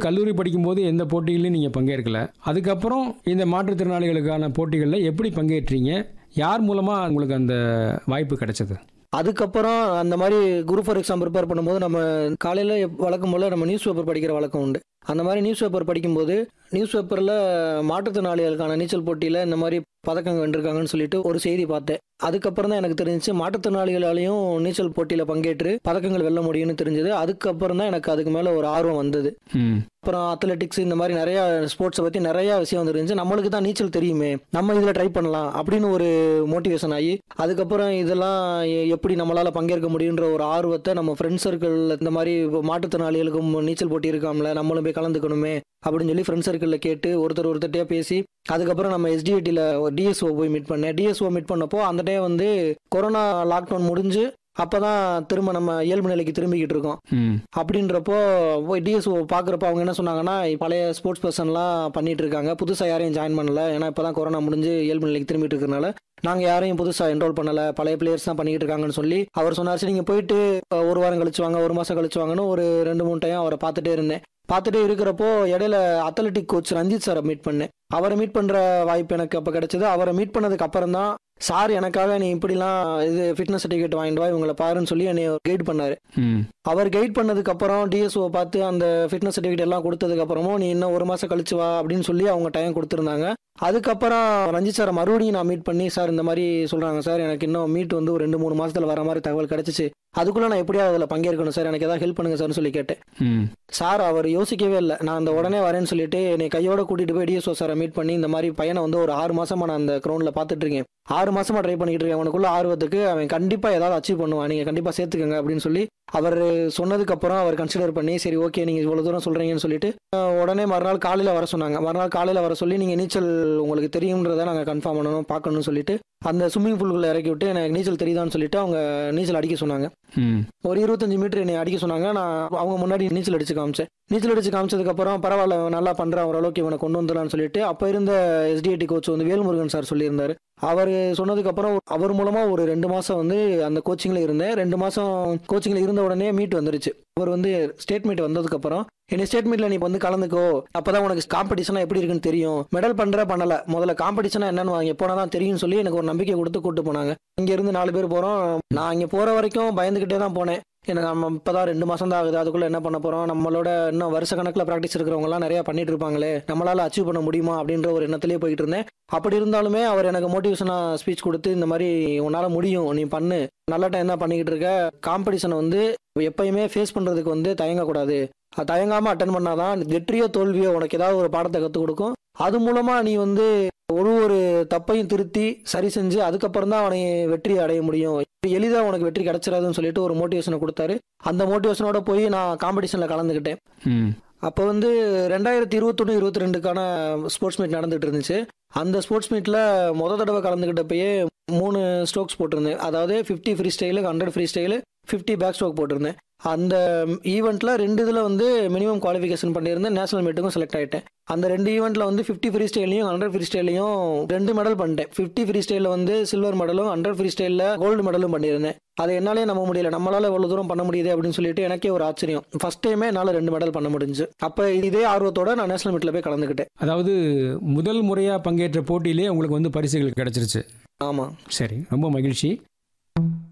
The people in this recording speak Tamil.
கல்லூரி படிக்கும்போது எந்த போட்டிகளையும் நீங்கள் பங்கேற்கல அதுக்கப்புறம் இந்த மாற்றுத்திறனாளிகளுக்கான போட்டிகளில் எப்படி பங்கேற்றீங்க யார் மூலமாக உங்களுக்கு அந்த வாய்ப்பு கிடைச்சது அதுக்கப்புறம் அந்த மாதிரி குரூப் ஃபார் எக்ஸாம் ப்ரிப்பேர் பண்ணும்போது நம்ம காலையில் வழக்கம் போல் நம்ம நியூஸ் பேப்பர் படிக்கிற வழக்கம் உண்டு அந்த மாதிரி நியூஸ் பேப்பர் படிக்கும்போது நியூஸ் பேப்பரில் மாற்றுத்திறனாளிகளுக்கான நீச்சல் போட்டியில் இந்த மாதிரி பதக்கங்கள் வென்றிருக்காங்கன்னு சொல்லிட்டு ஒரு செய்தி பார்த்தேன் அதுக்கப்புறம் தான் எனக்கு தெரிஞ்சுச்சு மாற்றுத்திறனாளிகளாலையும் நீச்சல் போட்டியில் பங்கேற்று பதக்கங்கள் வெல்ல முடியும்னு தெரிஞ்சது அதுக்கப்புறம் தான் எனக்கு அதுக்கு மேலே ஒரு ஆர்வம் வந்தது ம் அப்புறம் அத்லெட்டிக்ஸ் இந்த மாதிரி நிறைய ஸ்போர்ட்ஸை பற்றி நிறைய விஷயம் வந்துருந்துச்சு நம்மளுக்கு தான் நீச்சல் தெரியுமே நம்ம இதில் ட்ரை பண்ணலாம் அப்படின்னு ஒரு மோட்டிவேஷன் ஆகி அதுக்கப்புறம் இதெல்லாம் எ- எப்படி நம்மளால் பங்கேற்க முடியுன்ற ஒரு ஆர்வத்தை நம்ம ஃப்ரெண்ட்ஸ் சர்க்கிள் இந்த மாதிரி இப்போ மாற்றுத்திறனாளிகளுக்கும் நீச்சல் போட்டி இருக்காமல நம்மளும் போய் கலந்துக்கணுமே அப்படின்னு சொல்லி ஃப்ரெண்ட்ஸ் சர்க்கிளில் கேட்டு ஒருத்தர் ஒருத்தர்கிட்டயே பேசி அதுக்கப்புறம் நம்ம எஸ்டிஐடியில் டிஎஸ்ஓ போய் மீட் பண்ணேன் டிஎஸ்ஓ மீட் பண்ணப்போ அந்த டைம் வந்து கொரோனா லாக்டவுன் முடிஞ்சு அப்பதான் திரும்ப நம்ம இயல்பு நிலைக்கு திரும்பிக்கிட்டு இருக்கோம் ம் அப்படின்றப்போ போய் டிஎஸ்ஓ பார்க்குறப்போ அவங்க என்ன சொன்னாங்கன்னா பழைய ஸ்போர்ட்ஸ் பர்சன்லாம் பண்ணிட்டு இருக்காங்க புதுசாக யாரையும் ஜாயின் பண்ணல ஏன்னா இப்போ தான் கொரோனா முடிஞ்சு இயல்பு நிலைக்கு திரும்பிட்டு இருக்கறனால நாங்கள் யாரையும் புதுசாக என்ரோல் பண்ணல பழைய பிளேயர்ஸ் தான் பண்ணிட்டு இருக்காங்கன்னு சொல்லி அவர் சொன்னார் சரி நீங்கள் போயிட்டு அஹ், ஒரு வாரம் கழிச்சு வாங்க ஒரு மாதம் கழிச்சு வாங்கன்னு ஒரு ரெண்டு மூணு டைம் அவரை பார்த்துட்டே இருந்தேன் பார்த்துட்டே இருக்கிறப்போ இடையில அத்லெட்டிக் கோச் ரஞ்சித் சாரை மீட் பண்ணேன் அவரை மீட் பண்ணுற வாய்ப்பு எனக்கு அப்போ கிடைச்சது அவரை மீட் பண்ணதுக்கு அப்புறம் தான் சார் எனக்காக நீ இப்படிலாம் இது ஃபிட்னஸ் சர்டிஃபிகேட் வாங்கிட்டு வா இவங்களை பாருன்னு சொல்லி என்னை கைட் பண்ணாரு ம் அவர் கைட் பண்ணதுக்கு அப்புறம் டிஎஸ்ஓ பார்த்து அந்த ஃபிட்னஸ் சர்டிஃபிகேட் எல்லாம் கொடுத்ததுக்கு அப்புறமும் நீ இன்னும் ஒரு மாசம் கழிச்சு வா அப்படின்னு சொல்லி அவங்க டைம் கொடுத்துருந்தாங்க அதுக்கப்புறம் ரஞ்சித் சாரை மறுபடியும் நான் மீட் பண்ணி சார் இந்த மாதிரி சொல்றாங்க சார் எனக்கு இன்னும் மீட் வந்து ஒரு ரெண்டு மூணு மாசத்துல வர மாதிரி தகவல் கிடைச்சிச்சு அதுக்குள்ள நான் எப்படியாவது அதில் பங்கேற்கணும் சார் எனக்கு ஏதாவது ஹெல்ப் பண்ணுங்க சார்னு சொல்லி கேட்டேன் ம் சார் அவர் யோசிக்கவே இல்லை நான் அந்த உடனே வரேன்னு சொல்லிட்டு என்னை கையோட கூட்டிட்டு போய் டிஎஸ்ஓ சாரை மீட் பண்ணி இந்த மாதிரி பையனை வந்து ஒரு ஆறு மாசமா நான் அந்த கிரௌண்ட்ல பார்த்துட்டு இருக்கேன் ஆறு மாசமா ட்ரை பண்ணிட்டு இருக்கேன் அவனுக்குள்ள ஆர்வத்துக்கு அவன் கண்டிப்பா ஏதாவது அச்சீவ் பண்ணுவான் நீங்க கண்டிப்பா சேர்த்துக்கங்க அப்படின்னு சொல்லி அவர் சொன்னதுக்கு அப்புறம் அவர் கன்சிடர் பண்ணி சரி ஓகே நீங்க இவ்வளவு தூரம் சொல்றீங்கன்னு சொல்லிட்டு அஹ், உடனே மறுநாள் காலையில வர சொன்னாங்க மறுநாள் காலையில வர சொல்லி நீங்க நீச்சல் உங்களுக்கு தெரியும்ன்றதை நாங்க கன்ஃபார்ம் பண்ணணும் பார்க்கணும்னு சொல்லிட்டு அந்த ஸ்விம்மிங் பூலுக்குள்ள இறக்கி விட்டு எனக்கு நீச்சல் தெரியுதான்னு சொல்லிட்டு அவங்க நீச்சல் அடிக்க சொன்னாங்க ம் ஒரு இருபத்தஞ்சு மீட்டர் என்னை அடிக்க சொன்னாங்க நான் அவங்க முன்னாடி நீச்சல் அடிச்சு காமிச்சேன் நீச்சல் அடிச்சு காமிச்சதுக்கு அப்புறம் பரவாயில்ல இவன் நல்லா பண்றான் ஓரளவுக்கு இவனை கொண்டு வந்துடலாம்னு சொல்லிட்டு அப்ப இருந்த எஸ்டிஐடி கோச் வந்து வேல்முருகன் சார் சொல்லியிருந்தாரு அவர் சொன்னதுக்கு அப்புறம் அவர் மூலமா ஒரு ரெண்டு மாசம் வந்து அந்த கோச்சிங்ல இருந்தேன் ரெண்டு மாசம் கோச்சிங்ல இருந்த உடனே மீட் வந்துருச்சு அவர் வந்து ஸ்டேட் மீட் வந்ததுக்கு அப்புறம் என்ன ஸ்டேட் மீட்ல நீ வந்து கலந்துக்கோ அப்பதான் உனக்கு காம்படிஷனா எப்படி இருக்குன்னு தெரியும் மெடல் பண்ற பண்ணல முதல்ல காம்படிஷனா என்னன்னு வாங்க போனா தான் தெரியும்னு சொல்லி எனக்கு ஒரு நம்பிக்கை கொடுத்து கூட்டு போனாங்க இங்க இருந்து நாலு பேர் போறோம் நான் இங்க போற வரைக்கும் பயந்துகிட்டே தான் போனேன் எனக்கு நம்ம இப்பதான் ரெண்டு மாசம் தான் ஆகுது அதுக்குள்ள என்ன பண்ண போறோம் நம்மளோட இன்னும் வருஷ கணக்குல ப்ராக்டிஸ் இருக்கிறவங்க எல்லாம் நிறைய பண்ணிட்டு இருப்பாங்களே நம்மளால அச்சீவ் பண்ண முடியுமா அப்படின்ற ஒரு எண்ணத்திலேயே போயிட்டு இருந்தேன் அப்படி இருந்தாலுமே அவர் எனக்கு மோட்டிவேஷனா ஸ்பீச் கொடுத்து இந்த மாதிரி உன்னால முடியும் நீ பண்ணு நல்ல டைம் தான் பண்ணிக்கிட்டு இருக்க காம்படிஷனை வந்து எப்பயுமே ஃபேஸ் பண்றதுக்கு வந்து தயங்கக்கூடாது அது தயங்காம அட்டன் பண்ணாதான் வெற்றியோ தோல்வியோ உனக்கு ஏதாவது ஒரு பாடத்தை கற்றுக் கொடுக்கும் அது மூலமா நீ வந்து ஒரு ஒரு தப்பையும் திருத்தி சரி செஞ்சு அதுக்கப்புறம் தான் அவனை வெற்றி அடைய முடியும் எளிதா உனக்கு வெற்றி கிடைச்சிடாதுன்னு சொல்லிட்டு ஒரு மோட்டிவேஷனை கொடுத்தாரு அந்த மோட்டிவேஷனோட போய் நான் காம்படிஷன்ல கலந்துக்கிட்டேன் ம் அப்போ வந்து ரெண்டாயிரத்தி இருபத்தொன்று இருபத்தி ரெண்டுக்கான ஸ்போர்ட்ஸ் மீட் நடந்துட்டு இருந்துச்சு அந்த ஸ்போர்ட்ஸ் மீட்டில் முத தடவை கலந்துக்கிட்டப்பயே மூணு ஸ்ட்ரோக்ஸ் போட்டிருந்தேன் அதாவது fifty freestyle hundred freestyle fifty backstroke போட்டிருந்தேன் அந்த ஈவெண்ட்டில் ரெண்டு இதில் வந்து மினிமம் குவாலிஃபிகேஷன் பண்ணியிருந்தேன் நேஷனல் மீட்டுக்கும் செலக்ட் ஆகிட்டேன் அந்த ரெண்டு ஈவெண்ட்டில் வந்து ஃபிஃப்டி ஃப்ரீ ஸ்டைலையும் ஹண்ட்ரட் ஃப்ரீ ஸ்டைலையும் ரெண்டு மெடல் பண்ணிட்டேன் ஃபிஃப்டி ஃப்ரீ ஸ்டைலில் வந்து சில்வர் மெடலும் ஹண்ட்ரட் ஃப்ரீ ஸ்டைலில் கோல்டு மெடலும் பண்ணியிருந்தேன் அதை என்னாலே நம்ப முடியல நம்மளால இவ்வளவு தூரம் பண்ண முடியுது அப்படின்னு சொல்லிட்டு எனக்கே ஒரு ஆச்சரியம் ஃபர்ஸ்ட் டைமே என்னால் ரெண்டு மெடல் பண்ண முடிஞ்சு அப்போ இதே ஆர்வத்தோட நான் நேஷனல் மீட்டில் போய் கலந்துக்கிட்டேன் அதாவது முதல் முறையாக பங்கேற்ற போட்டியிலே உங்களுக்கு வந்து பரிசுகள் கிடைச்சிருச்சு ஆமாம் சரி ரொம்ப மகிழ்ச்சி